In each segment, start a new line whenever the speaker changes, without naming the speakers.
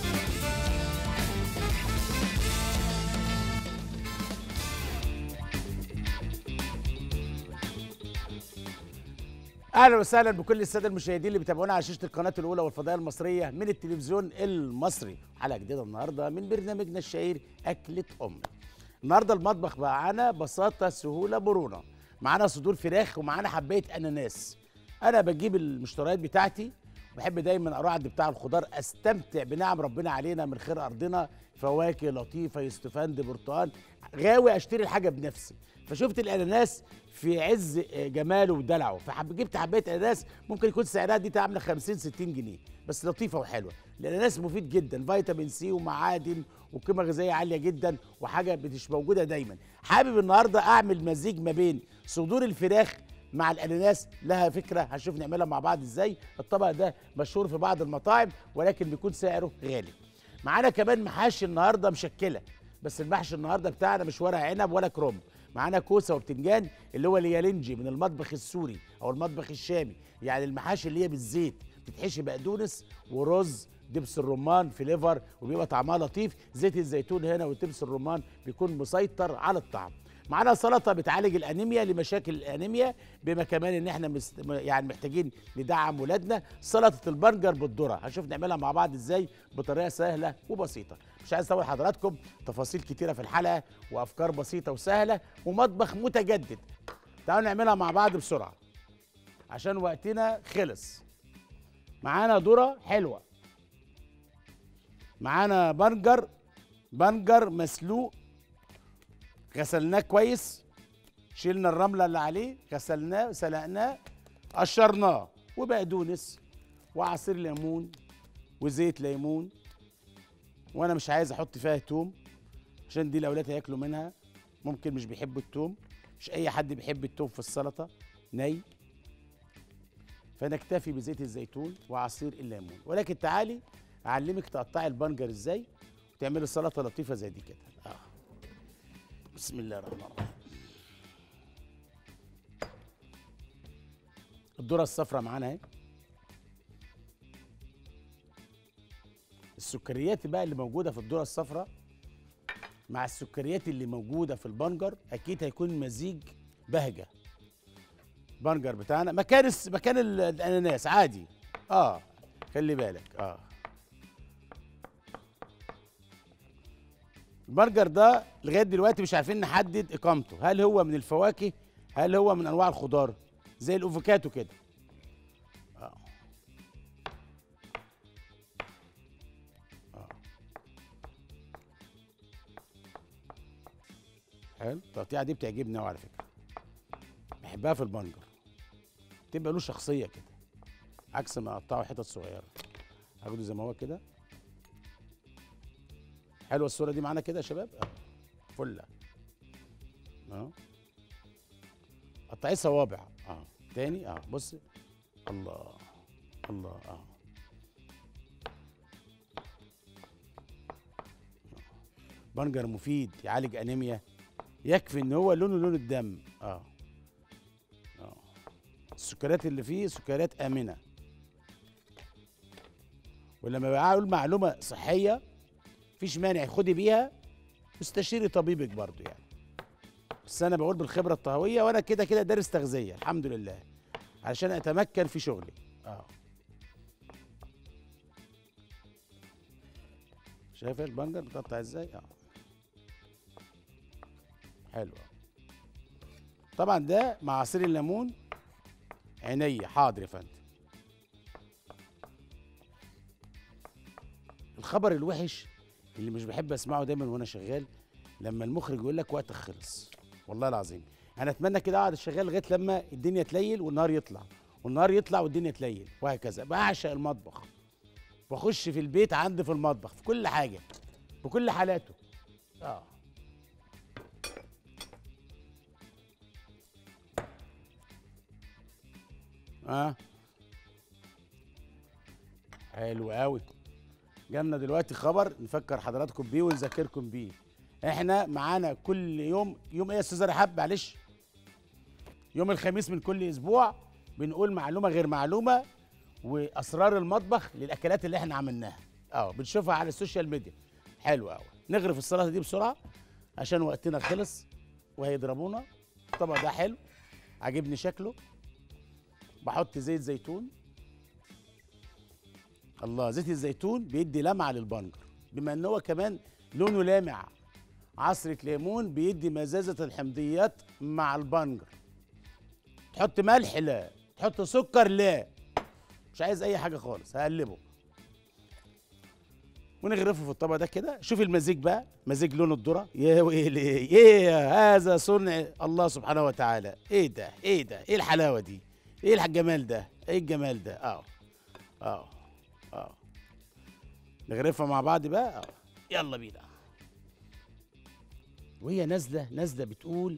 اهلا وسهلا بكل الساده المشاهدين اللي بيتابعونا على شاشه القناه الاولى والفضائيه المصريه من التلفزيون المصري حلقه جديده النهارده من برنامجنا الشهير اكله امي النهارده المطبخ معانا بساطه سهوله مرونه معانا صدور فراخ ومعانا حبايه اناناس انا بجيب المشتريات بتاعتي بحب دايما اروح عند بتاع الخضار استمتع بنعم ربنا علينا من خير ارضنا فواكه لطيفه يستفند برتقال غاوي اشتري الحاجه بنفسي فشفت الاناناس في عز جماله ودلعه فحب جبت حبايه اناناس ممكن يكون سعرها دي عامله 50 60 جنيه بس لطيفه وحلوه الاناناس مفيد جدا فيتامين سي ومعادن وقيمه غذائيه عاليه جدا وحاجه مش موجوده دايما حابب النهارده اعمل مزيج ما بين صدور الفراخ مع الاناناس لها فكره هنشوف نعملها مع بعض ازاي الطبق ده مشهور في بعض المطاعم ولكن بيكون سعره غالي معانا كمان محاشي النهارده مشكله بس المحشي النهارده بتاعنا مش ورق عنب ولا كرنب معانا كوسه وبتنجان اللي هو اليالنجي من المطبخ السوري او المطبخ الشامي يعني المحاشي اللي هي بالزيت بتتحشي بقدونس ورز دبس الرمان في ليفر وبيبقى طعمها لطيف زيت الزيتون هنا ودبس الرمان بيكون مسيطر على الطعم معانا سلطه بتعالج الانيميا لمشاكل الانيميا بما كمان ان احنا مست... يعني محتاجين ندعم ولادنا سلطه البرجر بالذره هنشوف نعملها مع بعض ازاي بطريقه سهله وبسيطه مش عايز اطول حضراتكم تفاصيل كتيره في الحلقه وافكار بسيطه وسهله ومطبخ متجدد تعالوا نعملها مع بعض بسرعه عشان وقتنا خلص معانا ذره حلوه معانا برجر برجر مسلوق غسلناه كويس شيلنا الرمله اللي عليه غسلناه سلقناه قشرناه وبقدونس وعصير ليمون وزيت ليمون وانا مش عايز احط فيها توم عشان دي الاولاد هياكلوا منها ممكن مش بيحبوا التوم مش اي حد بيحب التوم في السلطه ني فنكتفي بزيت الزيتون وعصير الليمون ولكن تعالي اعلمك تقطعي البنجر ازاي وتعملي سلطه لطيفه زي دي كده آه. بسم الله الرحمن الرحيم الذره الصفراء معانا اهي السكريات بقى اللي موجوده في الذره الصفراء مع السكريات اللي موجوده في البنجر اكيد هيكون مزيج بهجه البنجر بتاعنا مكان الس... مكان ال- الاناناس عادي اه خلي بالك اه البرجر ده لغايه دلوقتي مش عارفين نحدد اقامته هل هو من الفواكه هل هو من انواع الخضار زي الافوكاتو كده آه. آه. حلو التقطيعه دي بتعجبني قوي على فكره بحبها في البنجر تبقى له شخصيه كده عكس ما اقطعه حتت صغيره هاخده زي ما هو كده حلوه الصوره دي معانا كده يا شباب اه فله اه قطعيه صوابع اه تاني اه بص الله الله اه بنجر مفيد يعالج انيميا يكفي ان هو لونه لون الدم اه اه السكريات اللي فيه سكريات امنه ولما بقى اقول معلومه صحيه مفيش مانع خدي بيها واستشيري طبيبك برضو يعني بس انا بقول بالخبره الطهويه وانا كده كده دارس تغذيه الحمد لله علشان اتمكن في شغلي اه شايف البنجر بتقطع ازاي اه حلو طبعا ده مع عصير الليمون عينيا حاضر يا فندم الخبر الوحش اللي مش بحب اسمعه دايما وانا شغال لما المخرج يقول لك وقتك خلص والله العظيم انا اتمنى كده اقعد شغال لغايه لما الدنيا تليل والنهار يطلع والنهار يطلع والدنيا تليل وهكذا بعشق المطبخ واخش في البيت عندي في المطبخ في كل حاجه بكل حالاته اه اه حلو قوي جالنا دلوقتي خبر نفكر حضراتكم بيه ونذكركم بيه احنا معانا كل يوم يوم ايه يا استاذ رحاب معلش يوم الخميس من كل اسبوع بنقول معلومه غير معلومه واسرار المطبخ للاكلات اللي احنا عملناها اه بنشوفها على السوشيال ميديا حلو قوي نغرف السلطه دي بسرعه عشان وقتنا خلص وهيضربونا الطبق ده حلو عاجبني شكله بحط زيت زيتون الله زيت الزيتون بيدي لمعه للبنجر بما ان هو كمان لونه لامع عصرة ليمون بيدي مزازة الحمضيات مع البنجر تحط ملح لا تحط سكر لا مش عايز اي حاجة خالص هقلبه ونغرفه في الطبق ده كده شوف المزيج بقى مزيج لون الذرة يا ويلي ايه هذا صنع الله سبحانه وتعالى ايه ده ايه ده ايه الحلاوة دي ايه الجمال ده ايه الجمال ده اه اه اه نغرفها مع بعض بقى اه يلا بينا وهي نازله نازله بتقول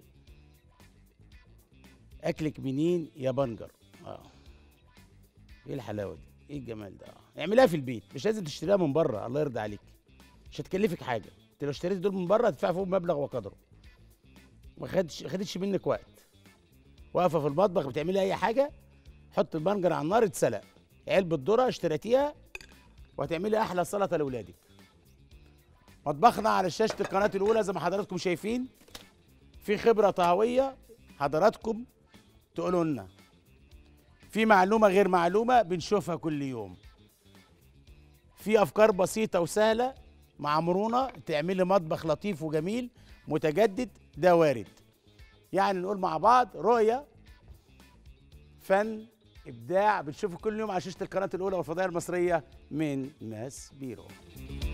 اكلك منين يا بنجر اه ايه الحلاوه دي ايه الجمال ده آه. اعملها في البيت مش لازم تشتريها من بره الله يرضى عليك مش هتكلفك حاجه انت لو اشتريت دول من بره هتدفع فيهم مبلغ وقدره ما خدش خدتش منك وقت واقفه في المطبخ بتعملي اي حاجه حط البنجر على النار اتسلق علبه ذره اشتريتيها وهتعملي احلى سلطه لاولادك مطبخنا على شاشه القناه الاولى زي ما حضراتكم شايفين في خبره طهويه حضراتكم تقولوا لنا في معلومه غير معلومه بنشوفها كل يوم في افكار بسيطه وسهله مع مرونه تعملي مطبخ لطيف وجميل متجدد ده وارد يعني نقول مع بعض رؤيه فن ابداع بنشوفه كل يوم على شاشه القناه الاولى والفضائيه المصريه من ماس بيرو